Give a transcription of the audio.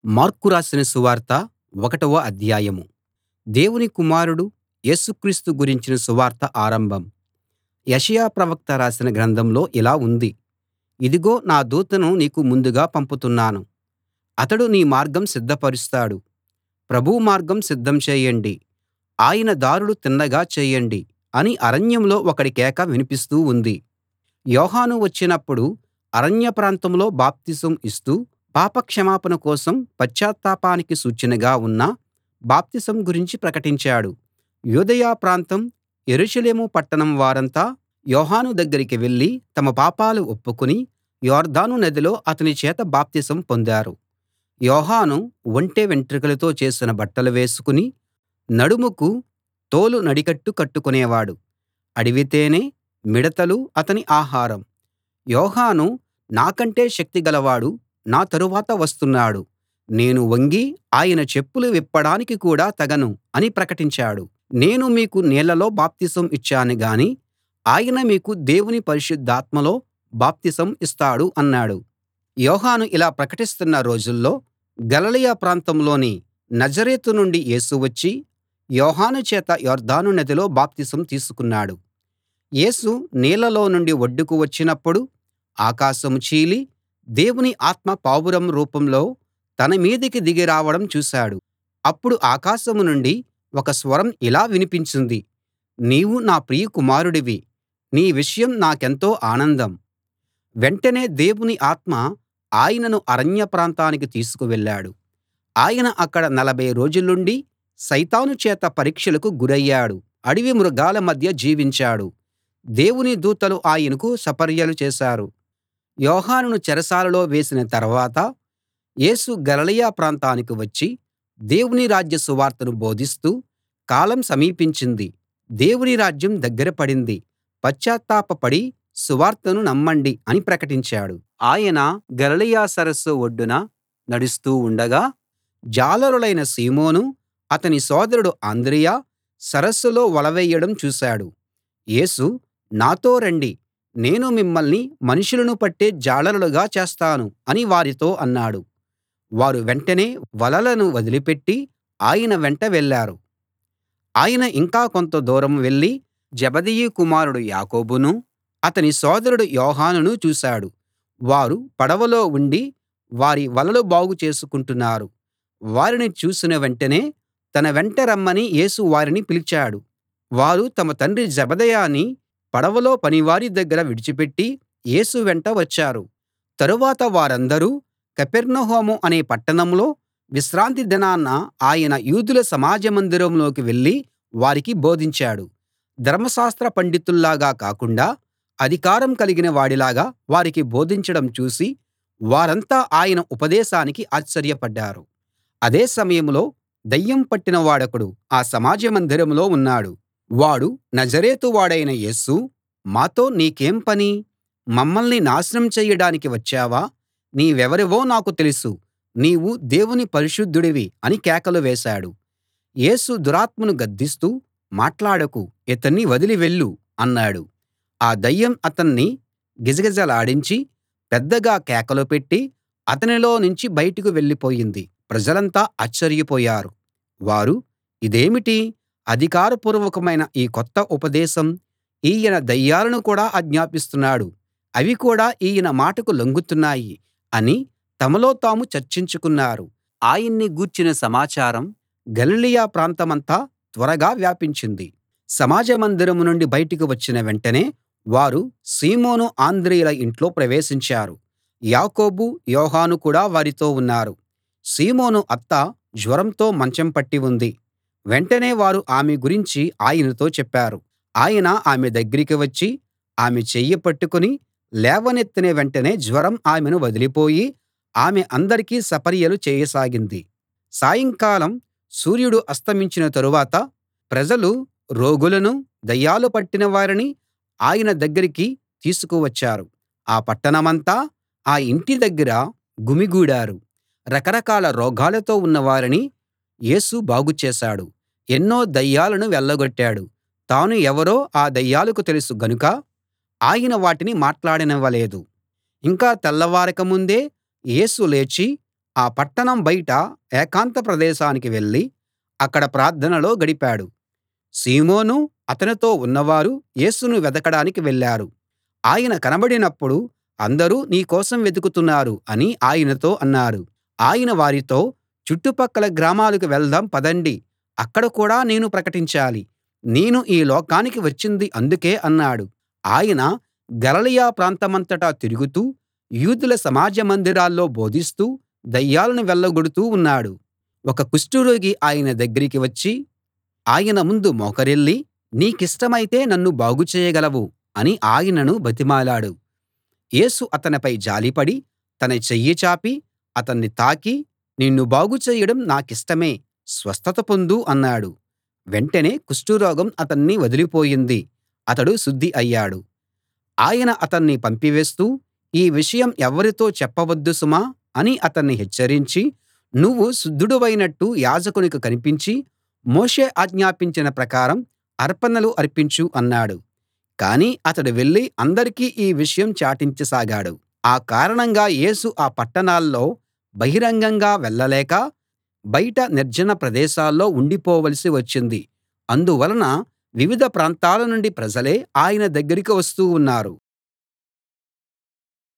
mark రాసిన సువార్త ఒకటవ అధ్యాయం దేవుని కుమారుడు యేసు క్రీస్తు గురించిన సువార్త ఆరంభం యెషయా ప్రవక్త రాసిన గ్రంథంలో ఇలా ఉంది ఇదిగో నా దూతను నీకు ముందుగా పంపుతున్నాను అతడు నీ మార్గం సిద్ధపరుస్తాడు ప్రభువు మార్గం సిద్ధం చేయండి ఆయన దారులు తిన్నగా చేయండి అని అరణ్యంలో ఒకడి కేక వినిపిస్తూ ఉంది యోహాను వచ్చినప్పుడు అరణ్య ప్రాంతంలో బాప్తిసం ఇస్తూ పాపక్షమాపణ కోసం పశ్చాత్తాపానికి సూచనగా ఉన్న బాప్తిసం గురించి ప్రకటించాడు యూదయ ప్రాంతం యెరూషలేము పట్టణం వారంతా యోహాను దగ్గరికి వెళ్ళి తమ పాపాలు ఒప్పుకుని యొర్దాను నదిలో అతని చేత బాప్తిసం పొందారు యోహాను ఒంటె వెంట్రుకలతో చేసిన బట్టలు వేసుకుని నడుముకు తోలు నడికట్టు కట్టుకునేవాడు అడవి తేనె మిడతలు అతని ఆహారం యోహాను నాకంటే శక్తి గలవాడు నా తరువాత వస్తున్నాడు నేను వంగి ఆయన చెప్పులు విప్పడానికి కూడా తగను అని ప్రకటించాడు నేను మీకు నీళ్లలో బాప్తిసం ఇచ్చాను గాని ఆయన మీకు దేవుని పరిశుద్ధాత్మలో బాప్తిసం ఇస్తాడు అన్నాడు యోహాను ఇలా ప్రకటిస్తున్న రోజుల్లో గలిలయ ప్రాంతంలోని నజరేతు నుండి యేసు వచ్చి యోహాను చేత యొర్దాను నదిలో బాప్తిసం తీసుకున్నాడు యేసు నీళ్లలో నుండి ఒడ్డుకు వచ్చినప్పుడు ఆకాశం చీలి దేవుని ఆత్మ పావురం రూపంలో తన మీదికి దిగి రావడం చూశాడు అప్పుడు ఆకాశం నుండి ఒక స్వరం ఇలా వినిపించింది నీవు నా ప్రియ కుమారుడివి నీ విషయం నాకెంతో ఆనందం వెంటనే దేవుని ఆత్మ ఆయనను అరణ్య ప్రాంతానికి తీసుకు వెళ్ళాడు ఆయన అక్కడ నలభై రోజులుండి సైతాను చేత పరీక్షలకు గురయ్యాడు అడవి మృగాల మధ్య జీవించాడు దేవుని దూతలు ఆయనకు సపర్యలు చేశారు యోహానును చెరసాలలో వేసిన తర్వాత యేసు గలిలయ ప్రాంతానికి వచ్చి దేవుని రాజ్య సువార్తను బోధిస్తూ కాలం సమీపించింది దేవుని రాజ్యం దగ్గర పడింది పశ్చాత్తాపపడి సువార్తను నమ్మండి అని ప్రకటించాడు ఆయన గలిలయ సరస్సు ఒడ్డున నడుస్తూ ఉండగా జాలరులైన సీమోను అతని సోదరుడు అంద్రెయ సరస్సులో వల వేయడం చూశాడు యేసు నాతో రండి నేను మిమ్మల్ని మనుషులను పట్టే జాలరులుగా చేస్తాను అని వారితో అన్నాడు వారు వెంటనే వలలను వదిలిపెట్టి ఆయన వెంట వెళ్ళారు ఆయన ఇంకా కొంత దూరం వెళ్ళి జెబెదయి కుమారుడు యాకోబునూ అతని సోదరుడు యోహానును చూశాడు వారు పడవలో ఉండి వారి వలలు బాగు చేసుకుంటున్నారు వారిని చూసిన వెంటనే తన వెంట రమ్మని యేసు వారిని పిలిచాడు వారు తమ తండ్రి జెబెదయిని పడవలో పనివారి దగ్గర విడిచిపెట్టి యేసు వెంట వచ్చారు తరువాత వారందరూ కపెర్నహూము అనే పట్టణంలో విశ్రాంతి దినాన ఆయన యూదుల సమాజ మందిరంలోకి వెళ్ళి వారికి బోధించాడు ధర్మశాస్త్ర పండితుల్లాగా కాకుండా అధికారం కలిగిన వాడిలాగా వారికి బోధించడం చూసి వారంతా ఆయన ఉపదేశానికి ఆశ్చర్యపడ్డారు అదే సమయంలో దయ్యం పట్టిన వాడొకడు ఆ సమాజ మందిరంలో ఉన్నాడు వాడు నజరేతు వాడైన యేసూ మాతో నీకేం పని మమ్మల్ని నాశనం చెయ్యడానికి వచ్చావా నీవెవరివో నాకు తెలుసు నీవు దేవుని పరిశుద్ధుడివి అని కేకలు వేశాడు యేసు దురాత్మను గద్దిస్తూ మాట్లాడకు ఇతన్ని వదిలి వెళ్ళు అన్నాడు ఆ దయ్యం అతన్ని గిజగిజలాడించి పెద్దగా కేకలు పెట్టి అతనిలో నుంచి బయటకు వెళ్ళిపోయింది ప్రజలంతా ఆశ్చర్యపోయారు వారు ఇదేమిటి అధికారపూర్వకమైన ఈ కొత్త ఉపదేశం ఈయన దయ్యాలను కూడా ఆజ్ఞాపిస్తున్నాడు అవి కూడా ఈయన మాటకు లొంగుతున్నాయి అని తమలో తాము చర్చించుకున్నారు ఆయన్ని గూర్చిన సమాచారం గలిలయ ప్రాంతమంతా త్వరగా వ్యాపించింది సమాజ మందిరం నుండి బయటికి వచ్చిన వెంటనే వారు సీమోను అంద్రెయల ఇంట్లో ప్రవేశించారు యాకోబు యోహాను కూడా వారితో ఉన్నారు సీమోను అత్త జ్వరంతో మంచం పట్టి ఉంది వెంటనే వారు ఆమె గురించి ఆయనతో చెప్పారు ఆయన ఆమె దగ్గరికి వచ్చి ఆమె చెయ్యి పట్టుకుని లేవనెత్తిన వెంటనే జ్వరం ఆమెను వదిలిపోయి ఆమె అందరికీ సపర్యలు చేయసాగింది సాయంకాలం సూర్యుడు అస్తమించిన తరువాత ప్రజలు రోగులను దయ్యాలు పట్టిన వారిని ఆయన దగ్గరికి తీసుకు వచ్చారు ఆ పట్టణమంతా ఆ ఇంటి దగ్గర గుమిగూడారు రకరకాల రోగాలతో ఉన్నవారిని యేసు బాగు చేశాడు ఎన్నో దయ్యాలను వెళ్ళగొట్టాడు తాను ఎవరో ఆ దయ్యాలకు తెలుసు గనుక ఆయన వాటిని మాట్లాడనివ్వలేదు ఇంకా తెల్లవారక ముందే యేసు లేచి ఆ పట్టణం బయట ఏకాంత ప్రదేశానికి వెళ్ళి అక్కడ ప్రార్థనలో గడిపాడు సీమోనూ అతనితో ఉన్నవారు యేసును వెదకడానికి వెళ్ళారు ఆయన కనబడినప్పుడు అందరూ నీ కోసం వెతుకుతున్నారు అని ఆయనతో అన్నారు ఆయన వారితో చుట్టుపక్కల గ్రామాలకు వెళ్దాం పదండి అక్కడ కూడా నేను ప్రకటించాలి నేను ఈ లోకానికి వచ్చింది అందుకే అన్నాడు ఆయన గలిలయ ప్రాంతమంతటా తిరుగుతూ యూదుల సమాజ మందిరాల్లో బోధిస్తూ దయ్యాలను వెళ్ళగొడుతూ ఉన్నాడు ఒక కుష్టురోగి ఆయన దగ్గరికి వచ్చి ఆయన ముందు మోకరిల్లి నీకిష్టమైతే నన్ను బాగు చేయగలవు అని ఆయనను బతిమాలాడు యేసు అతనిపై జాలిపడి తన చెయ్యి చాపి అతన్ని తాకి నిన్ను బాగు చేయడం నాకిష్టమే స్వస్థత పొందు అన్నాడు వెంటనే కుష్టురోగం అతన్ని వదిలిపోయింది అతడు శుద్ధి అయ్యాడు ఆయన అతన్ని పంపివేస్తూ ఈ విషయం ఎవ్వరితో చెప్పవద్దు సుమా అని అతన్ని హెచ్చరించి నువ్వు శుద్ధుడివైనట్టు యాజకునికి కనిపించి మోషే ఆజ్ఞాపించిన ప్రకారం అర్పణలు అర్పించు అన్నాడు కానీ అతడు వెళ్ళి అందరికీ ఈ విషయం చాటించసాగాడు ఆ కారణంగా యేసు ఆ పట్టణాల్లో బహిరంగంగా వెళ్ళలేక బయట నిర్జన ప్రదేశాల్లో ఉండిపోవలసి వచ్చింది అందువలన వివిధ ప్రాంతాల నుండి ప్రజలే ఆయన దగ్గరికి వస్తూ ఉన్నారు